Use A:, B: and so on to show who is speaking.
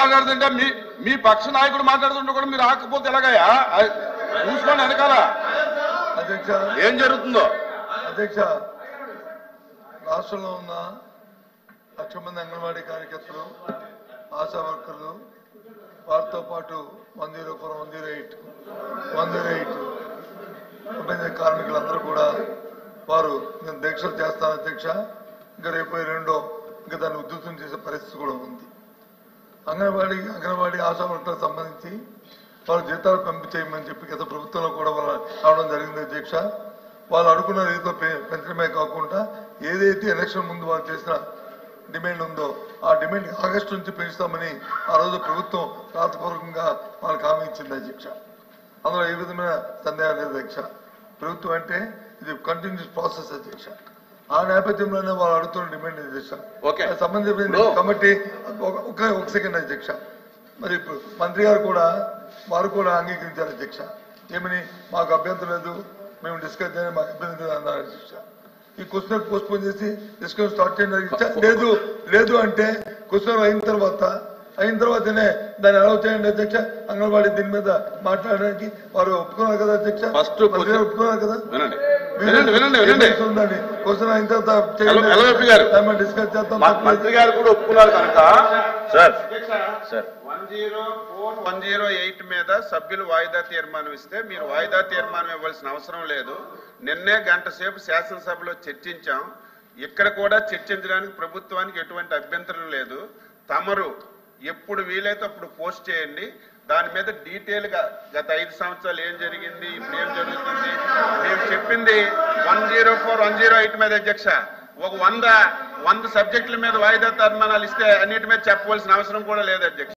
A: మాట్లాడుతుంటే మీ మీ పక్ష నాయకుడు మాట్లాడుతుంటే కూడా మీరు ఆకపోతే ఎలాగయ్యా అది చూసుకోండి వెనకాల
B: అధ్యక్ష
A: ఏం జరుగుతుందో
B: అధ్యక్ష రాష్ట్రంలో ఉన్న లక్ష మంది అంగన్వాడీ కార్యకర్తలు ఆశా వర్కర్లు వారితో పాటు one zero four one zero eight one zero eight విభజన కార్మికులందరూ కూడా వారు నేను దీక్షలు చేస్తాను అధ్యక్ష ఇంకా రేపు రెండో ఇంకా దాన్ని ఉద్ధృతం చేసే పరిస్థితి కూడా ఉంది అంగన్వాడీ అంగన్వాడీ ఆశా వర్కర్లకు సంబంధించి వాళ్ళ జీతాలు పంపించేయమని చెప్పి గత ప్రభుత్వంలో కూడా వాళ్ళు రావడం జరిగింది అధ్యక్ష వాళ్ళు అనుకున్న రీతిలో పె- పెంచడమే కాకుండా ఏదైతే ఎలక్షన్ ముందు వాళ్ళు చేసిన డిమాండ్ ఉందో ఆ డిమాండ్ ఆగస్టు నుంచి పెంచుతామని ఆ రోజు ప్రభుత్వం రాతపూర్వకంగా వాళ్ళకి హామీ ఇచ్చింది అధ్యక్ష అందులో ఏ విధమైన సందేహం లేదు అధ్యక్ష ప్రభుత్వం అంటే ఇది కంటిన్యూస్ ప్రాసెస్ అధ్యక్ష ఆ నేపథ్యంలోనే వాళ్ళు అడుగుతున్న డిమాండ్ అధ్యక్ష
A: ఓకే.
B: అది సంబంధించిన
A: ఇప్పుడు-
B: కమిటీ ఒక- ఒక ఒక సెకండ్ అధ్యక్ష మరి ఇప్పుడు మంత్రి గారు కూడా వారు కూడా అంగీకరించారు అధ్యక్ష ఏమని మాకు అభ్యంతరం లేదు మేము డిస్కస్ చేయని మాకు అభ్యంతరం లేదు అన్నారు అధ్యక్ష ఈ క్వశ్చన్ పోస్ట్ పోన్ చేసి డిస్కస్ స్టార్ట్ చేయండి అధ్యక్ష లేదు లేదు అంటే క్వశ్చన్ అయిన తర్వాత అయిన తర్వాతనే దాన్ని అలౌ చేయండి అధ్యక్ష అంగన్వాడీ దీని మీద మాట్లాడడానికి వారు ఒప్పుకున్నారు కదా అధ్యక్ష
A: First
B: మంత్రి గారు ఒప్పుకున్నారు కదా
A: వినండి వినండి వినండి వినండి
B: ఉందండి క్వశ్చన్ అయిన తర్వాత
A: ఎల- ఎలవెప్పి గారు.
B: దాన్ని డిస్కస్ చేద్దాం
A: మ- మంత్రి గారు కూడా ఒప్పుకున్నారు కనుక
C: sir sir
D: one zero four one zero eight మీద సభ్యులు వాయిదా తీర్మానం ఇస్తే మీరు వాయిదా తీర్మానం ఇవ్వాల్సిన అవసరం లేదు నిన్నే గంట సేపు శాసనసభలో చర్చించాం ఇక్కడ కూడా చర్చించడానికి ప్రభుత్వానికి ఎటువంటి అభ్యంతరం లేదు తమరు ఎప్పుడు వీలైతే అప్పుడు పోస్ట్ చేయండి దాని మీద డీటెయిల్ గా గత ఐదు సంవత్సరాలు ఏం జరిగింది ఇప్పుడు ఏం జరుగుతుంది మేము చెప్పింది one zero four one zero eight మీద అధ్యక్ష ఒక వంద వంద సబ్జెక్టుల మీద వాయిదా తీర్మానాలు ఇస్తే అన్నిటి మీద చెప్పవలసిన అవసరం కూడా లేదు అధ్యక్ష